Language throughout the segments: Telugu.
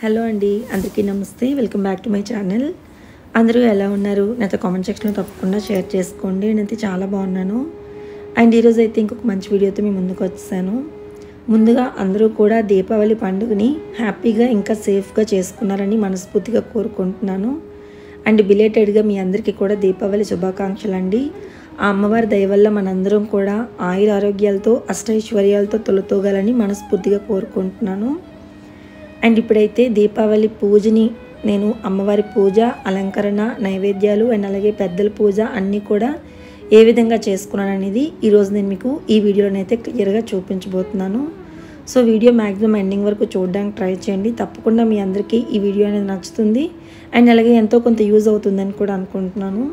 హలో అండి అందరికీ నమస్తే welcome back to my channel అందరూ ఎలా ఉన్నారు నాతో కామెంట్ సెక్షన్లో తప్పకుండా షేర్ చేసుకోండి నేనైతే చాలా బాగున్నాను అండ్ ఈరోజు అయితే ఇంకొక మంచి వీడియోతో మీ ముందుకు వచ్చాను ముందుగా అందరూ కూడా దీపావళి పండుగని హ్యాపీగా ఇంకా సేఫ్గా చేసుకున్నారని మనస్ఫూర్తిగా కోరుకుంటున్నాను అండ్ బిలేటెడ్గా మీ అందరికీ కూడా దీపావళి శుభాకాంక్షలు అండి ఆ అమ్మవారి దయ వల్ల మనందరం కూడా ఆయుర ఆరోగ్యాలతో అష్టైశ్వర్యాలతో తొలతోగాలని మనస్ఫూర్తిగా కోరుకుంటున్నాను అండ్ ఇప్పుడైతే దీపావళి పూజని నేను అమ్మవారి పూజ అలంకరణ నైవేద్యాలు అండ్ అలాగే పెద్దల పూజ అన్నీ కూడా ఏ విధంగా చేసుకున్నాను అనేది ఈరోజు నేను మీకు ఈ వీడియోలోనైతే క్లియర్గా చూపించబోతున్నాను సో వీడియో మ్యాక్సిమం ఎండింగ్ వరకు చూడడానికి ట్రై చేయండి తప్పకుండా మీ అందరికీ ఈ వీడియో అనేది నచ్చుతుంది అండ్ అలాగే ఎంతో కొంత యూజ్ అవుతుందని కూడా అనుకుంటున్నాను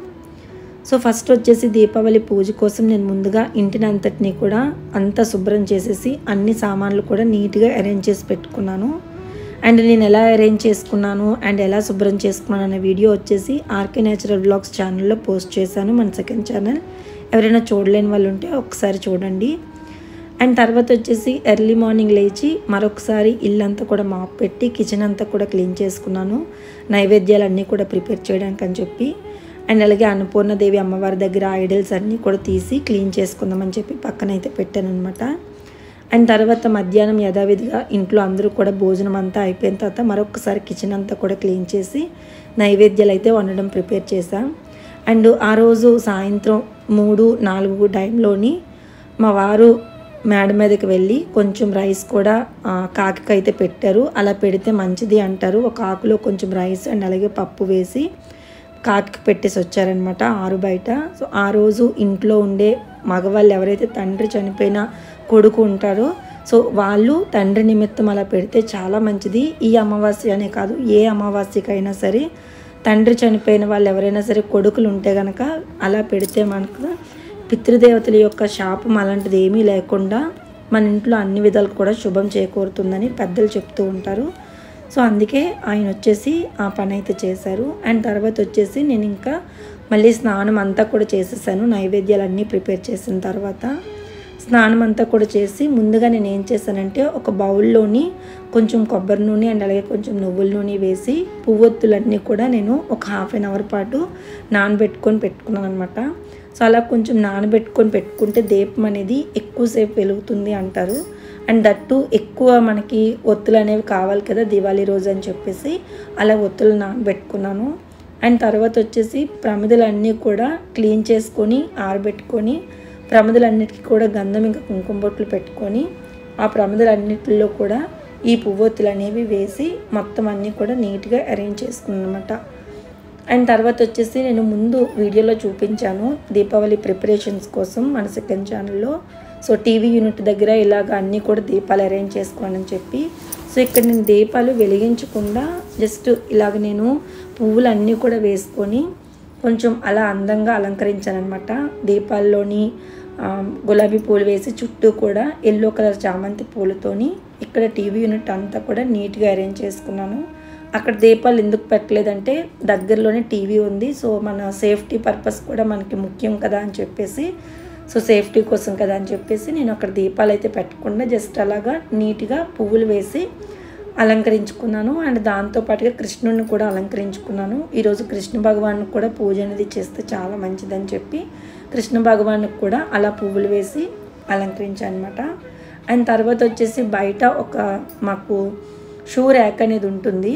సో ఫస్ట్ వచ్చేసి దీపావళి పూజ కోసం నేను ముందుగా ఇంటిని అంతటినీ కూడా అంతా శుభ్రం చేసేసి అన్ని సామాన్లు కూడా నీట్గా అరేంజ్ చేసి పెట్టుకున్నాను అండ్ నేను ఎలా అరేంజ్ చేసుకున్నాను అండ్ ఎలా శుభ్రం చేసుకున్నాను అనే వీడియో వచ్చేసి ఆర్కే నేచురల్ బ్లాగ్స్ ఛానల్లో పోస్ట్ చేశాను మన సెకండ్ ఛానల్ ఎవరైనా చూడలేని వాళ్ళు ఉంటే ఒకసారి చూడండి అండ్ తర్వాత వచ్చేసి ఎర్లీ మార్నింగ్ లేచి మరొకసారి ఇల్లంతా కూడా మాప్ పెట్టి కిచెన్ అంతా కూడా క్లీన్ చేసుకున్నాను నైవేద్యాలు అన్నీ కూడా ప్రిపేర్ చేయడానికి అని చెప్పి అండ్ అలాగే అన్నపూర్ణదేవి అమ్మవారి దగ్గర ఐడల్స్ అన్నీ కూడా తీసి క్లీన్ చేసుకుందామని చెప్పి పక్కన అయితే పెట్టాను అనమాట అండ్ తర్వాత మధ్యాహ్నం యథావిధిగా ఇంట్లో అందరూ కూడా భోజనం అంతా అయిపోయిన తర్వాత మరొకసారి కిచెన్ అంతా కూడా క్లీన్ చేసి నైవేద్యాలు అయితే వండడం ప్రిపేర్ చేశాం అండ్ ఆ రోజు సాయంత్రం మూడు నాలుగు టైంలోని మా వారు మేడ మీదకి వెళ్ళి కొంచెం రైస్ కూడా ఆ, కాకికి అయితే పెట్టారు అలా పెడితే మంచిది అంటారు ఒక ఆకులో కొంచెం రైస్ అండ్ అలాగే పప్పు వేసి కాకికి పెట్టేసి వచ్చారనమాట ఆరు బయట సో ఆ రోజు ఇంట్లో ఉండే మగవాళ్ళు ఎవరైతే తండ్రి చనిపోయిన కొడుకు ఉంటారో సో వాళ్ళు తండ్రి నిమిత్తం అలా పెడితే చాలా మంచిది ఈ అమావాస్య అనే కాదు ఏ అమావాస్యకైనా సరే తండ్రి చనిపోయిన వాళ్ళు ఎవరైనా సరే కొడుకులు ఉంటే కనుక అలా పెడితే మనకు పితృదేవతల యొక్క శాపం అలాంటిది ఏమీ లేకుండా మన ఇంట్లో అన్ని విధాలు కూడా శుభం చేకూరుతుందని పెద్దలు చెప్తూ ఉంటారు సో అందుకే ఆయన వచ్చేసి ఆ పని అయితే చేశారు అండ్ తర్వాత వచ్చేసి నేను ఇంకా మళ్ళీ స్నానం అంతా కూడా చేసేసాను నైవేద్యాలు అన్నీ ప్రిపేర్ చేసిన తర్వాత స్నానం అంతా కూడా చేసి ముందుగా నేను ఏం చేశానంటే ఒక బౌల్లోని కొంచెం కొబ్బరి నూనె అండ్ అలాగే కొంచెం నువ్వుల నూనె వేసి పువ్వొత్తులన్నీ కూడా నేను ఒక హాఫ్ అన్ అవర్ పాటు నానబెట్టుకొని పెట్టుకున్నాను అనమాట సో అలా కొంచెం నానబెట్టుకొని పెట్టుకుంటే దీపం అనేది ఎక్కువసేపు వెలుగుతుంది అంటారు అండ్ దట్టు ఎక్కువ మనకి ఒత్తులు అనేవి కావాలి కదా దివాళీ రోజు అని చెప్పేసి అలా ఒత్తులు నానబెట్టుకున్నాను అండ్ తర్వాత వచ్చేసి ప్రమిదలన్నీ కూడా క్లీన్ చేసుకొని ఆరబెట్టుకొని ప్రమిదలన్నిటికీ కూడా గంధం ఇంకా కుంకుమ బొట్లు పెట్టుకొని ఆ ప్రమిదలన్నిటిలో కూడా ఈ పువ్వొత్తులు అనేవి వేసి మొత్తం అన్నీ కూడా నీట్గా అరేంజ్ చేసుకున్నాను అనమాట అండ్ తర్వాత వచ్చేసి నేను ముందు వీడియోలో చూపించాను దీపావళి ప్రిపరేషన్స్ కోసం మన సెకండ్ ఛానల్లో సో టీవీ యూనిట్ దగ్గర ఇలాగ అన్నీ కూడా దీపాలు అరేంజ్ చేసుకోవాలని చెప్పి సో ఇక్కడ నేను దీపాలు వెలిగించకుండా జస్ట్ ఇలాగ నేను పువ్వులు అన్నీ కూడా వేసుకొని కొంచెం అలా అందంగా అలంకరించాను అనమాట దీపాల్లోని ఆ, గులాబీ పూలు వేసి చుట్టూ కూడా ఎల్లో కలర్ చామంతి పూలతోని ఇక్కడ టీవీ యూనిట్ అంతా కూడా నీట్గా అరేంజ్ చేసుకున్నాను అక్కడ దీపాలు ఎందుకు పెట్టలేదంటే దగ్గరలోనే టీవీ ఉంది సో మన సేఫ్టీ పర్పస్ కూడా మనకి ముఖ్యం కదా అని చెప్పేసి సో సేఫ్టీ కోసం కదా అని చెప్పేసి నేను అక్కడ దీపాలు అయితే పెట్టకుండా జస్ట్ అలాగా నీట్గా పువ్వులు వేసి అలంకరించుకున్నాను అండ్ దాంతోపాటుగా కృష్ణుడిని కూడా అలంకరించుకున్నాను ఈరోజు కృష్ణ భగవానికి కూడా పూజ అనేది చేస్తే చాలా మంచిదని చెప్పి కృష్ణ భగవానికి కూడా అలా పువ్వులు వేసి అలంకరించాను అనమాట అండ్ తర్వాత వచ్చేసి బయట ఒక మాకు షూ ర్యాక్ అనేది ఉంటుంది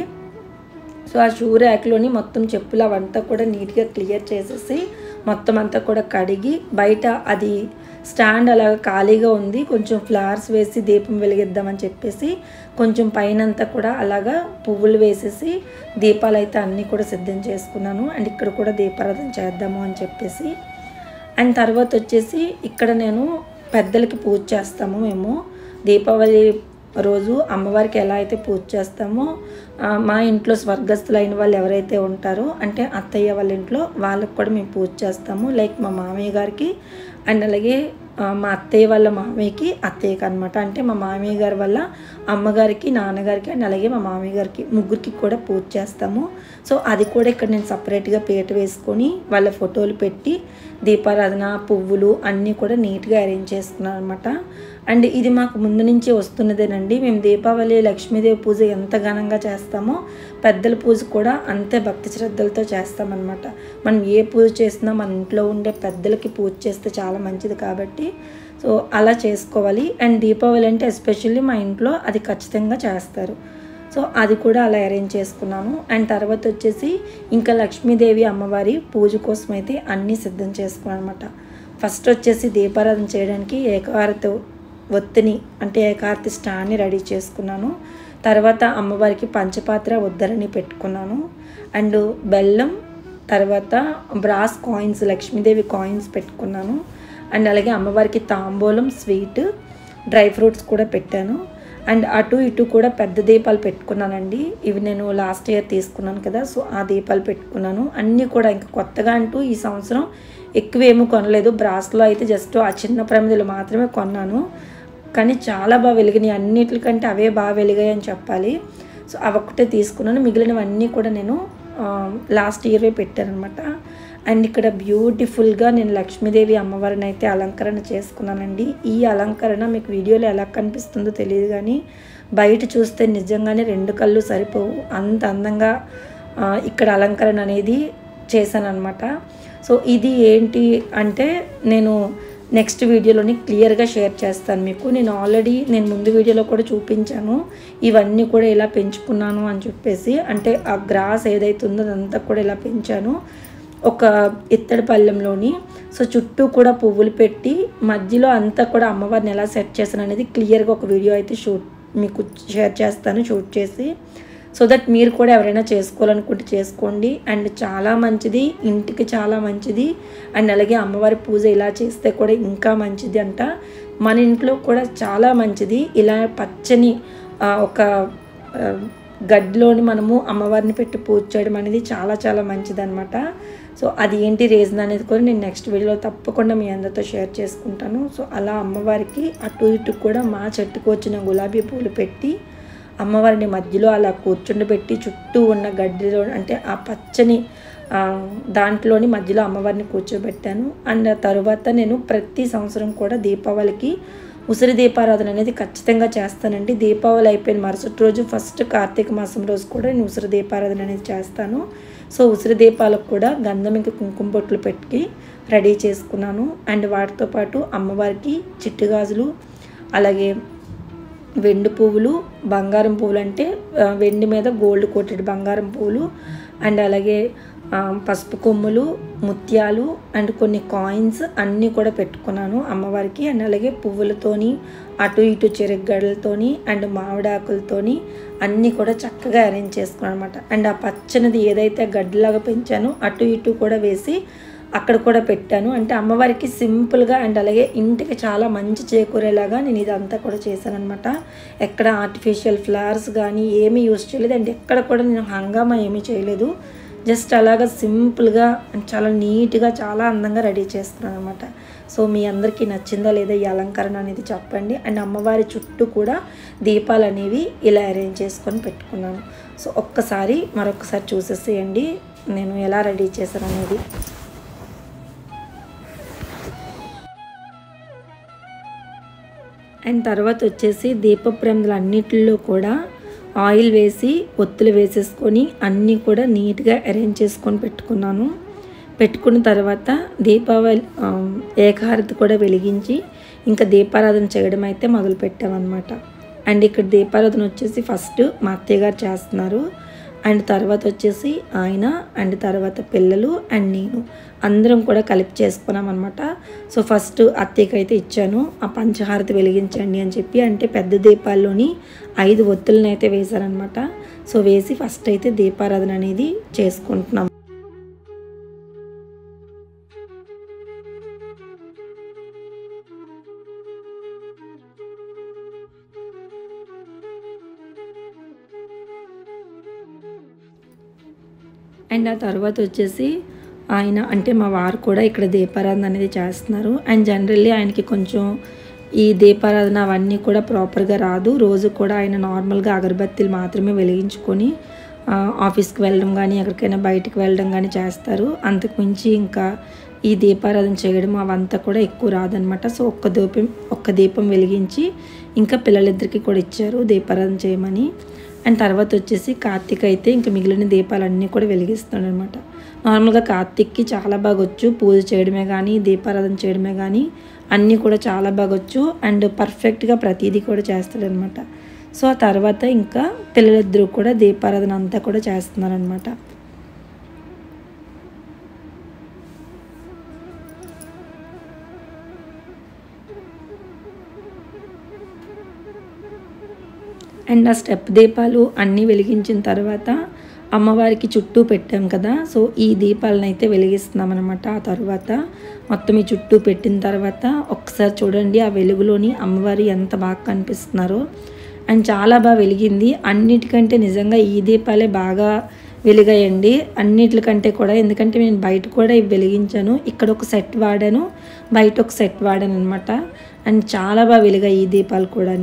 సో ఆ షూ ర్యాక్లోని మొత్తం చెప్పులు అవంతా కూడా నీట్గా క్లియర్ చేసేసి మొత్తం అంతా కూడా కడిగి బయట అది స్టాండ్ అలా ఖాళీగా ఉంది కొంచెం ఫ్లవర్స్ వేసి దీపం వెలిగిద్దామని చెప్పేసి కొంచెం పైనంతా కూడా అలాగా పువ్వులు వేసేసి దీపాలు అయితే అన్నీ కూడా సిద్ధం చేసుకున్నాను అండ్ ఇక్కడ కూడా దీపారాధన చేద్దాము అని చెప్పేసి అండ్ తర్వాత వచ్చేసి ఇక్కడ నేను పెద్దలకి పూజ చేస్తాము మేము దీపావళి రోజు అమ్మవారికి ఎలా అయితే పూజ చేస్తామో ఆ, మా ఇంట్లో స్వర్గస్థులైన వాళ్ళు ఎవరైతే ఉంటారో అంటే అత్తయ్య వాళ్ళ ఇంట్లో వాళ్ళకి కూడా మేము పూజ చేస్తాము లైక్ మా మామయ్య గారికి అండ్ అలాగే ఆ, మా అత్తయ్య వాళ్ళ మామయ్యకి అత్తయ్యకి అనమాట అంటే మా మామయ్య గారి వల్ల అమ్మగారికి నాన్నగారికి అండ్ అలాగే మా మామయ్య గారికి ముగ్గురికి కూడా పూజ చేస్తాము సో అది కూడా ఇక్కడ నేను సపరేట్గా పీట వేసుకొని వాళ్ళ ఫోటోలు పెట్టి దీపారాధన పువ్వులు అన్నీ కూడా నీట్గా అరేంజ్ చేసుకున్నాను అనమాట అండ్ ఇది మాకు ముందు నుంచి వస్తున్నదేనండి మేము దీపావళి లక్ష్మీదేవి పూజ ఎంత ఘనంగా చేస్తామో పెద్దల పూజ కూడా అంతే భక్తి శ్రద్ధలతో చేస్తామన్నమాట మనం ఏ పూజ చేసినా మన ఇంట్లో ఉండే పెద్దలకి పూజ చేస్తే చాలా మంచిది కాబట్టి సో అలా చేసుకోవాలి అండ్ దీపావళి అంటే ఎస్పెషల్లీ మా ఇంట్లో అది ఖచ్చితంగా చేస్తారు సో అది కూడా అలా అరేంజ్ చేసుకున్నాను అండ్ తర్వాత వచ్చేసి ఇంకా లక్ష్మీదేవి అమ్మవారి పూజ కోసం అయితే అన్నీ సిద్ధం చేసుకున్నాను అనమాట ఫస్ట్ వచ్చేసి దీపారాధన చేయడానికి ఏకారత ఒత్తిని అంటే ఏకారతి స్టాండ్ని రెడీ చేసుకున్నాను తర్వాత అమ్మవారికి పంచపాత్ర ఉద్దరని పెట్టుకున్నాను అండ్ బెల్లం తర్వాత బ్రాస్ కాయిన్స్ లక్ష్మీదేవి కాయిన్స్ పెట్టుకున్నాను అండ్ అలాగే అమ్మవారికి తాంబూలం స్వీట్ డ్రై ఫ్రూట్స్ కూడా పెట్టాను అండ్ అటు ఇటు కూడా పెద్ద దీపాలు పెట్టుకున్నానండి ఇవి నేను లాస్ట్ ఇయర్ తీసుకున్నాను కదా సో ఆ దీపాలు పెట్టుకున్నాను అన్నీ కూడా ఇంకా కొత్తగా అంటూ ఈ సంవత్సరం ఎక్కువేమీ కొనలేదు బ్రాస్లో అయితే జస్ట్ ఆ చిన్న ప్రమిదలు మాత్రమే కొన్నాను కానీ చాలా బాగా వెలిగినాయి అన్నిటికంటే అవే బాగా వెలిగాయి అని చెప్పాలి సో అవి ఒక్కటే తీసుకున్నాను మిగిలినవన్నీ కూడా నేను లాస్ట్ ఇయర్వే పెట్టానమాట అండ్ ఇక్కడ బ్యూటిఫుల్గా నేను లక్ష్మీదేవి అమ్మవారిని అయితే అలంకరణ చేసుకున్నానండి ఈ అలంకరణ మీకు వీడియోలో ఎలా కనిపిస్తుందో తెలియదు కానీ బయట చూస్తే నిజంగానే రెండు కళ్ళు సరిపోవు అంత అందంగా ఆ, ఇక్కడ అలంకరణ అనేది చేశానమాట సో ఇది ఏంటి అంటే నేను నెక్స్ట్ వీడియోలోని క్లియర్గా షేర్ చేస్తాను మీకు నేను ఆల్రెడీ నేను ముందు వీడియోలో కూడా చూపించాను ఇవన్నీ కూడా ఇలా పెంచుకున్నాను అని చెప్పేసి అంటే ఆ గ్రాస్ ఏదైతే ఉందో అదంతా కూడా ఇలా పెంచాను ఒక ఇత్తడి పళ్ళెంలోని సో చుట్టూ కూడా పువ్వులు పెట్టి మధ్యలో అంతా కూడా అమ్మవారిని ఎలా సెట్ చేశాను అనేది క్లియర్గా ఒక వీడియో అయితే షూట్ మీకు షేర్ చేస్తాను షూట్ చేసి సో దట్ మీరు కూడా ఎవరైనా చేసుకోవాలనుకుంటే చేసుకోండి అండ్ చాలా మంచిది ఇంటికి చాలా మంచిది అండ్ అలాగే అమ్మవారి పూజ ఇలా చేస్తే కూడా ఇంకా మంచిది అంట మన ఇంట్లో కూడా చాలా మంచిది ఇలా పచ్చని ఆ, ఒక ఆ, గడ్డిలోని మనము అమ్మవారిని పెట్టి పూజ చేయడం అనేది చాలా చాలా మంచిదన్నమాట సో అది ఏంటి రీజన్ అనేది కూడా నేను నెక్స్ట్ వీడియోలో తప్పకుండా మీ అందరితో షేర్ చేసుకుంటాను సో అలా అమ్మవారికి అటు ఇటు కూడా మా చెట్టుకు వచ్చిన గులాబీ పూలు పెట్టి అమ్మవారిని మధ్యలో అలా కూర్చుండబెట్టి చుట్టూ ఉన్న గడ్డిలో అంటే ఆ పచ్చని ఆ, దాంట్లోని మధ్యలో అమ్మవారిని కూర్చోబెట్టాను అండ్ ఆ తర్వాత నేను ప్రతి సంవత్సరం కూడా దీపావళికి ఉసిరి దీపారాధన అనేది ఖచ్చితంగా చేస్తానండి దీపావళి అయిపోయిన మరుసటి రోజు ఫస్ట్ కార్తీక మాసం రోజు కూడా నేను ఉసిరి దీపారాధన అనేది చేస్తాను సో ఉసిరి దీపాలకు కూడా గంధం ఇంకా కుంకుమ బొట్లు పెట్టి రెడీ చేసుకున్నాను అండ్ వాటితో పాటు అమ్మవారికి చిట్టు గాజులు అలాగే వెండి పువ్వులు బంగారం పువ్వులు అంటే ఆ, వెండి మీద గోల్డ్ కోటెడ్ బంగారం పువ్వులు అండ్ అలాగే ఆ, పసుపు కొమ్ములు ముత్యాలు అండ్ కొన్ని కాయిన్స్ అన్నీ కూడా పెట్టుకున్నాను అమ్మవారికి అండ్ అలాగే పువ్వులతోని అటు ఇటు చెరగడ్డలతోని అండ్ మామిడాకులతోని అన్నీ కూడా చక్కగా అరేంజ్ చేసుకున్నాను అనమాట అండ్ ఆ పచ్చనిది ఏదైతే గడ్డిలాగా పెంచానో అటు ఇటు కూడా వేసి అక్కడ కూడా పెట్టాను అంటే అమ్మవారికి సింపుల్గా అండ్ అలాగే ఇంటికి చాలా మంచి చేకూరేలాగా నేను ఇదంతా కూడా చేశాను అనమాట ఎక్కడ ఆర్టిఫిషియల్ ఫ్లవర్స్ కానీ ఏమీ యూస్ చేయలేదు అండ్ ఎక్కడ కూడా నేను హంగామా ఏమీ చేయలేదు జస్ట్ అలాగా సింపుల్గా అండ్ చాలా నీట్గా చాలా అందంగా రెడీ చేసుకున్నాను అనమాట సో మీ అందరికీ నచ్చిందా లేదా ఈ అలంకరణ అనేది చెప్పండి అండ్ అమ్మవారి చుట్టూ కూడా దీపాలు అనేవి ఇలా అరేంజ్ చేసుకొని పెట్టుకున్నాను సో ఒక్కసారి మరొకసారి చూసేసేయండి నేను ఎలా రెడీ చేశాను అనేది అండ్ తర్వాత వచ్చేసి దీపప్రమిదలు అన్నిటిలో కూడా ఆయిల్ వేసి ఒత్తులు వేసేసుకొని అన్నీ కూడా నీట్గా అరేంజ్ చేసుకొని పెట్టుకున్నాను పెట్టుకున్న తర్వాత దీపావళి ఆ, ఏకహారతి కూడా వెలిగించి ఇంకా దీపారాధన చేయడం అయితే మొదలు పెట్టామన్నమాట అండ్ ఇక్కడ దీపారాధన వచ్చేసి ఫస్ట్ మా అత్తయ్య గారు చేస్తున్నారు అండ్ తర్వాత వచ్చేసి ఆయన అండ్ తర్వాత పిల్లలు అండ్ నేను అందరం కూడా కలిపి చేసుకున్నాం అనమాట సో ఫస్ట్ అత్తయ్యకి అయితే ఇచ్చాను ఆ పంచహారతి వెలిగించండి అని చెప్పి అంటే పెద్ద దీపాల్లోని ఐదు ఒత్తులను అయితే వేశారనమాట సో వేసి ఫస్ట్ అయితే దీపారాధన అనేది చేసుకుంటున్నాం అండ్ ఆ తర్వాత వచ్చేసి ఆయన అంటే మా వారు కూడా ఇక్కడ దీపారాధన అనేది చేస్తున్నారు అండ్ జనరల్లీ ఆయనకి కొంచెం ఈ దీపారాధన అవన్నీ కూడా ప్రాపర్గా రాదు రోజు కూడా ఆయన నార్మల్గా అగరబత్తీలు మాత్రమే వెలిగించుకొని ఆ, ఆఫీస్కి వెళ్ళడం కానీ ఎక్కడికైనా బయటికి వెళ్ళడం కానీ చేస్తారు అంతకు మించి ఇంకా ఈ దీపారాధన చేయడం అవంతా కూడా ఎక్కువ రాదనమాట సో ఒక్క దీపం ఒక్క దీపం వెలిగించి ఇంకా పిల్లలిద్దరికి కూడా ఇచ్చారు దీపారాధన చేయమని అండ్ తర్వాత వచ్చేసి కార్తీక్ అయితే ఇంకా మిగిలిన దీపాలన్నీ కూడా వెలిగిస్తాడు అనమాట నార్మల్గా కార్తీక్కి చాలా బాగా వచ్చు పూజ చేయడమే కానీ దీపారాధన చేయడమే కానీ అన్నీ కూడా చాలా బాగా వచ్చు అండ్ పర్ఫెక్ట్గా ప్రతిదీ కూడా చేస్తాడనమాట సో ఆ తర్వాత ఇంకా పిల్లలిద్దరూ కూడా దీపారాధన అంతా కూడా చేస్తున్నారనమాట అండ్ ఆ స్టెప్ దీపాలు అన్నీ వెలిగించిన తర్వాత అమ్మవారికి చుట్టూ పెట్టాం కదా సో ఈ దీపాలను అయితే వెలిగిస్తున్నాం అనమాట ఆ తర్వాత మొత్తం ఈ చుట్టూ పెట్టిన తర్వాత ఒకసారి చూడండి ఆ వెలుగులోని అమ్మవారి ఎంత బాగా కనిపిస్తున్నారో అండ్ చాలా బాగా వెలిగింది అన్నిటికంటే నిజంగా ఈ దీపాలే బాగా వెలిగాయండి అన్నిటికంటే కూడా ఎందుకంటే నేను బయట కూడా ఇవి వెలిగించాను ఇక్కడ ఒక సెట్ వాడాను బయట ఒక సెట్ వాడాను అనమాట అండ్ చాలా బాగా వెలిగాయి ఈ దీపాలు కూడా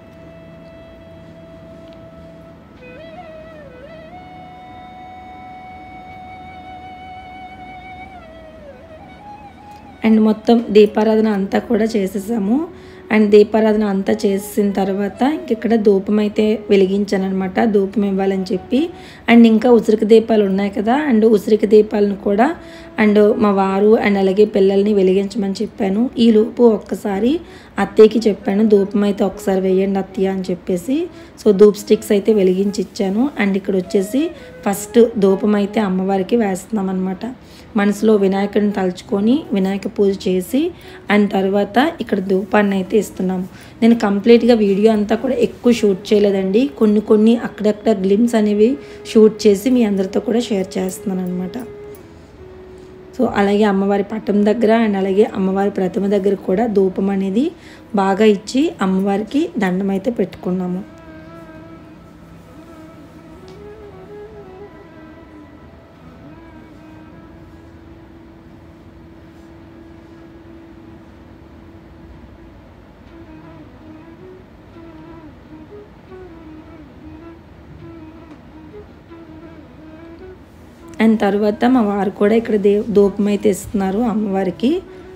అండ్ మొత్తం దీపారాధన అంతా కూడా చేసేసాము అండ్ దీపారాధన అంతా చేసిన తర్వాత ఇంక ఇక్కడ ధూపం అయితే వెలిగించాను అనమాట ధూపం ఇవ్వాలని చెప్పి అండ్ ఇంకా ఉసిరిక దీపాలు ఉన్నాయి కదా అండ్ ఉసిరిక దీపాలను కూడా అండ్ మా వారు అండ్ అలాగే పిల్లల్ని వెలిగించమని చెప్పాను ఈ లోపు ఒక్కసారి అత్తయ్యకి చెప్పాను ధూపం అయితే ఒకసారి వేయండి అత్తయ్య అని చెప్పేసి సో ధూప్ స్టిక్స్ అయితే వెలిగించి ఇచ్చాను అండ్ ఇక్కడ వచ్చేసి ఫస్ట్ ధూపం అయితే అమ్మవారికి వేస్తున్నాం అనమాట మనసులో వినాయకుడిని తలుచుకొని వినాయక పూజ చేసి అండ్ తర్వాత ఇక్కడ ధూపాన్ని అయితే ఇస్తున్నాము నేను కంప్లీట్గా వీడియో అంతా కూడా ఎక్కువ షూట్ చేయలేదండి కొన్ని కొన్ని అక్కడక్కడ గ్లిమ్స్ అనేవి షూట్ చేసి మీ అందరితో కూడా షేర్ చేస్తున్నాను అనమాట సో అలాగే అమ్మవారి పట్టం దగ్గర అండ్ అలాగే అమ్మవారి ప్రతిమ దగ్గర కూడా ధూపం అనేది బాగా ఇచ్చి అమ్మవారికి దండం అయితే పెట్టుకున్నాము అండ్ తర్వాత మా వారు కూడా ఇక్కడ దే ధూపం అయితే ఇస్తున్నారు అమ్మవారికి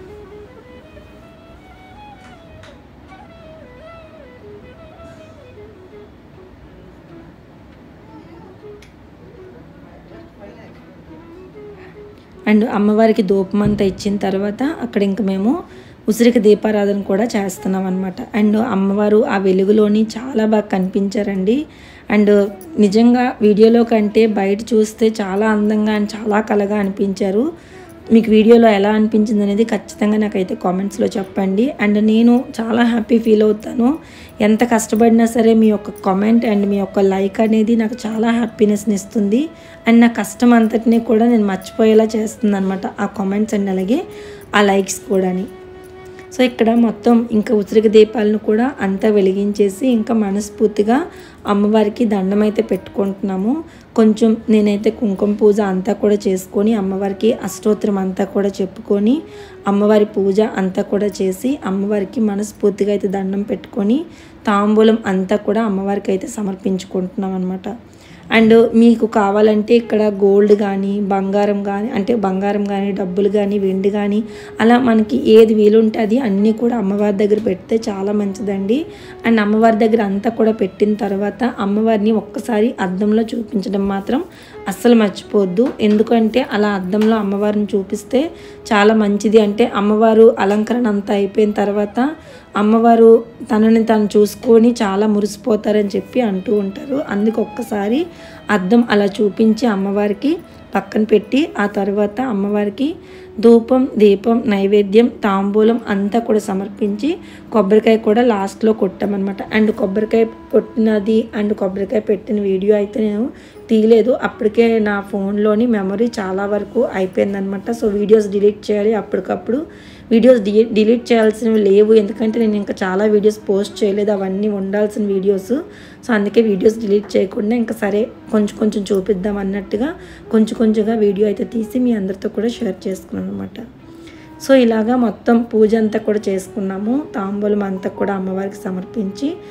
అండ్ అమ్మవారికి ధూపం అంతా ఇచ్చిన తర్వాత అక్కడ ఇంక మేము ఉసిరిక దీపారాధన కూడా చేస్తున్నాం అనమాట అండ్ అమ్మవారు ఆ వెలుగులోని చాలా బాగా కనిపించారండి అండ్ నిజంగా వీడియోలో కంటే బయట చూస్తే చాలా అందంగా అండ్ చాలా కలగా అనిపించారు మీకు వీడియోలో ఎలా అనిపించింది అనేది ఖచ్చితంగా నాకైతే కామెంట్స్లో చెప్పండి అండ్ నేను చాలా హ్యాపీ ఫీల్ అవుతాను ఎంత కష్టపడినా సరే మీ యొక్క కామెంట్ అండ్ మీ యొక్క లైక్ అనేది నాకు చాలా హ్యాపీనెస్ని ఇస్తుంది అండ్ నా కష్టం అంతటినీ కూడా నేను మర్చిపోయేలా చేస్తుంది అనమాట ఆ కామెంట్స్ అండ్ అలాగే ఆ లైక్స్ కూడాని సో ఇక్కడ మొత్తం ఇంకా ఉసిరిక దీపాలను కూడా అంతా వెలిగించేసి ఇంకా మనస్ఫూర్తిగా అమ్మవారికి దండం అయితే పెట్టుకుంటున్నాము కొంచెం నేనైతే కుంకుమ పూజ అంతా కూడా చేసుకొని అమ్మవారికి అష్టోత్తరం అంతా కూడా చెప్పుకొని అమ్మవారి పూజ అంతా కూడా చేసి అమ్మవారికి మనస్ఫూర్తిగా అయితే దండం పెట్టుకొని తాంబూలం అంతా కూడా అమ్మవారికి అయితే సమర్పించుకుంటున్నాం అనమాట అండ్ మీకు కావాలంటే ఇక్కడ గోల్డ్ కానీ బంగారం కానీ అంటే బంగారం కానీ డబ్బులు కానీ వెండి కానీ అలా మనకి ఏది వీలుంటే అది అన్నీ కూడా అమ్మవారి దగ్గర పెడితే చాలా మంచిదండి అండ్ అమ్మవారి దగ్గర అంతా కూడా పెట్టిన తర్వాత అమ్మవారిని ఒక్కసారి అద్దంలో చూపించడం మాత్రం అస్సలు మర్చిపోవద్దు ఎందుకంటే అలా అద్దంలో అమ్మవారిని చూపిస్తే చాలా మంచిది అంటే అమ్మవారు అలంకరణ అంతా అయిపోయిన తర్వాత అమ్మవారు తనని తను చూసుకొని చాలా మురిసిపోతారని చెప్పి అంటూ ఉంటారు అందుకు ఒక్కసారి అద్దం అలా చూపించి అమ్మవారికి పక్కన పెట్టి ఆ తర్వాత అమ్మవారికి ధూపం దీపం నైవేద్యం తాంబూలం అంతా కూడా సమర్పించి కొబ్బరికాయ కూడా లాస్ట్లో కొట్టామన్నమాట అండ్ కొబ్బరికాయ కొట్టినది అండ్ కొబ్బరికాయ పెట్టిన వీడియో అయితే నేను తీయలేదు అప్పటికే నా ఫోన్లోని మెమరీ చాలా వరకు అయిపోయిందనమాట సో వీడియోస్ డిలీట్ చేయాలి అప్పటికప్పుడు వీడియోస్ డి డిలీట్ చేయాల్సినవి లేవు ఎందుకంటే నేను ఇంకా చాలా వీడియోస్ పోస్ట్ చేయలేదు అవన్నీ ఉండాల్సిన వీడియోస్ సో అందుకే వీడియోస్ డిలీట్ చేయకుండా ఇంకా సరే కొంచెం కొంచెం చూపిద్దాం అన్నట్టుగా కొంచెం కొంచెంగా వీడియో అయితే తీసి మీ అందరితో కూడా షేర్ చేసుకున్నాను అనమాట సో ఇలాగా మొత్తం పూజ అంతా కూడా చేసుకున్నాము తాంబూలం అంతా కూడా అమ్మవారికి సమర్పించి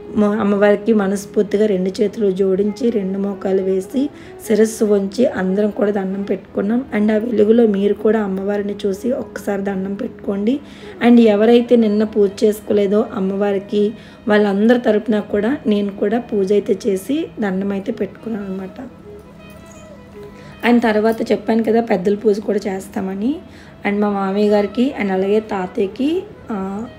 మా అమ్మవారికి మనస్ఫూర్తిగా రెండు చేతులు జోడించి రెండు మోకాలు వేసి శిరస్సు వంచి అందరం కూడా దండం పెట్టుకున్నాం అండ్ ఆ వెలుగులో మీరు కూడా అమ్మవారిని చూసి ఒక్కసారి దండం పెట్టుకోండి అండ్ ఎవరైతే నిన్న పూజ చేసుకోలేదో అమ్మవారికి వాళ్ళందరి తరపున కూడా నేను కూడా పూజ అయితే చేసి దండం అయితే పెట్టుకున్నాను అనమాట అండ్ తర్వాత చెప్పాను కదా పెద్దల పూజ కూడా చేస్తామని అండ్ మా మామయ్య గారికి అండ్ అలాగే తాతయ్యకి ఆ,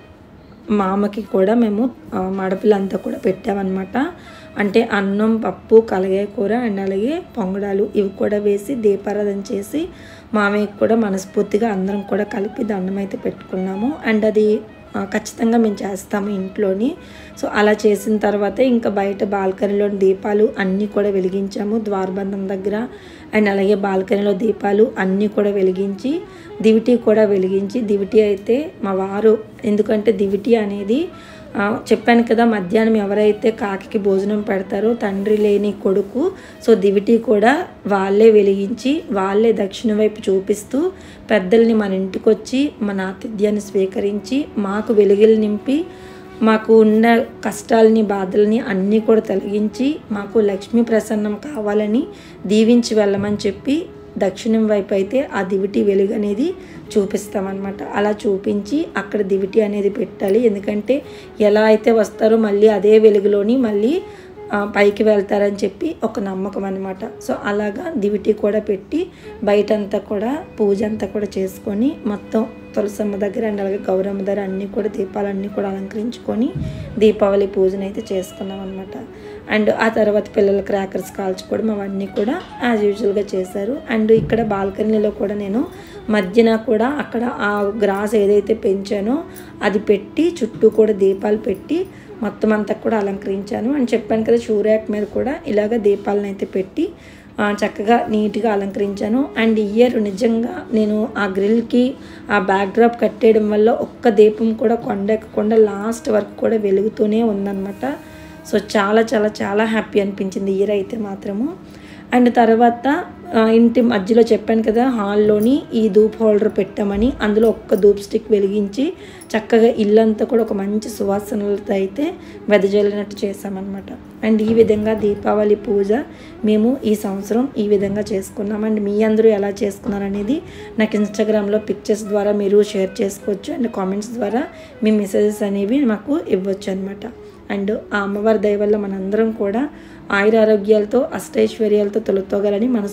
మామకి కూడా మేము ఆ, మడపిలంతా కూడా పెట్టామన్నమాట అంటే అన్నం పప్పు కలగాయ కూర అండ్ అలాగే పొంగడాలు ఇవి కూడా వేసి దీపారాధన చేసి మామయ్యకి కూడా మనస్ఫూర్తిగా అందరం కూడా కలిపి దండం అయితే పెట్టుకున్నాము అండ్ అది ఆ, ఖచ్చితంగా మేము చేస్తాము ఇంట్లోని సో అలా చేసిన తర్వాత ఇంకా బయట బాల్కనీలో దీపాలు అన్నీ కూడా వెలిగించాము ద్వారబంధం దగ్గర అండ్ అలాగే బాల్కనీలో దీపాలు అన్నీ కూడా వెలిగించి దివిటి కూడా వెలిగించి దివిటి అయితే మా వారు ఎందుకంటే దివిటి అనేది ఆ, చెప్పాను కదా మధ్యాహ్నం ఎవరైతే కాకికి భోజనం పెడతారో తండ్రి లేని కొడుకు సో దివిటి కూడా వాళ్ళే వెలిగించి వాళ్ళే దక్షిణ వైపు చూపిస్తూ పెద్దల్ని మన ఇంటికి వచ్చి మన ఆతిథ్యాన్ని స్వీకరించి మాకు వెలుగులు నింపి మాకు ఉన్న కష్టాలని బాధల్ని అన్నీ కూడా తొలగించి మాకు లక్ష్మీ ప్రసన్నం కావాలని దీవించి వెళ్ళమని చెప్పి దక్షిణం వైపు అయితే ఆ దివిటి వెలుగు అనేది చూపిస్తామన్నమాట అలా చూపించి అక్కడ దివిటి అనేది పెట్టాలి ఎందుకంటే ఎలా అయితే వస్తారో మళ్ళీ అదే వెలుగులోని మళ్ళీ ఆ, పైకి వెళ్తారని చెప్పి ఒక నమ్మకం అనమాట సో అలాగా దివిటి కూడా పెట్టి బయటంతా కూడా పూజ అంతా కూడా చేసుకొని మొత్తం తులసమ్మ దగ్గర అండ్ అలాగే గౌరమ్మ దగ్గర అన్నీ కూడా దీపాలన్నీ కూడా అలంకరించుకొని దీపావళి పూజను అయితే చేసుకున్నాం అనమాట అండ్ ఆ తర్వాత పిల్లల క్రాకర్స్ కాల్చుకోవడం అవన్నీ కూడా యాజ్ యూజువల్గా చేశారు అండ్ ఇక్కడ బాల్కనీలో కూడా నేను మధ్యన కూడా అక్కడ ఆ గ్రాస్ ఏదైతే పెంచానో అది పెట్టి చుట్టూ కూడా దీపాలు పెట్టి మొత్తం అంతా కూడా అలంకరించాను అని చెప్పాను కదా షూర్యాక్ మీద కూడా ఇలాగ దీపాలను అయితే పెట్టి ఆ, చక్కగా నీట్గా అలంకరించాను అండ్ ఇయర్ నిజంగా నేను ఆ గ్రిల్కి ఆ బ్యాక్ డ్రాప్ కట్టేయడం వల్ల ఒక్క దీపం కూడా కొండెక్కకుండా లాస్ట్ వరకు కూడా వెలుగుతూనే ఉందన్నమాట సో చాలా చాలా చాలా హ్యాపీ అనిపించింది ఇయర్ అయితే మాత్రము అండ్ తర్వాత ఆ, ఇంటి మధ్యలో చెప్పాను కదా హాల్లోని ఈ ధూప్ హోల్డర్ పెట్టామని అందులో ఒక్క ధూప్ స్టిక్ వెలిగించి చక్కగా ఇల్లంతా కూడా ఒక మంచి సువాసనలతో అయితే వెదజల్లినట్టు చేసామన్నమాట అండ్ ఈ విధంగా దీపావళి పూజ మేము ఈ సంవత్సరం ఈ విధంగా చేసుకున్నాం అండ్ మీ అందరూ ఎలా చేసుకున్నారు అనేది నాకు ఇన్స్టాగ్రామ్లో పిక్చర్స్ ద్వారా మీరు షేర్ చేసుకోవచ్చు అండ్ కామెంట్స్ ద్వారా మీ మెసేజెస్ అనేవి మాకు ఇవ్వచ్చు అనమాట అండ్ ఆ అమ్మవారి దయ వల్ల మనందరం కూడా ఆయుర ఆరోగ్యాలతో అష్టైశ్వర్యాలతో తొలతోగాలని మనసు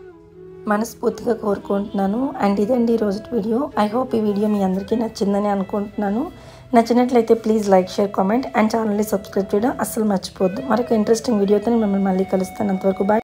మనస్ఫూర్తిగా కోరుకుంటున్నాను అండ్ ఇదండి ఈరోజు వీడియో ఐ హోప్ ఈ వీడియో మీ అందరికీ నచ్చిందని అనుకుంటున్నాను నచ్చినట్లయితే please like share comment and ఛానల్ని సబ్స్క్రైబ్ చేయడం అస్సలు మర్చిపోద్దు మరొక ఇంట్రెస్టింగ్ వీడియోతో మిమ్మల్ని మళ్ళీ కలుస్తాను అంతవరకు బాయ్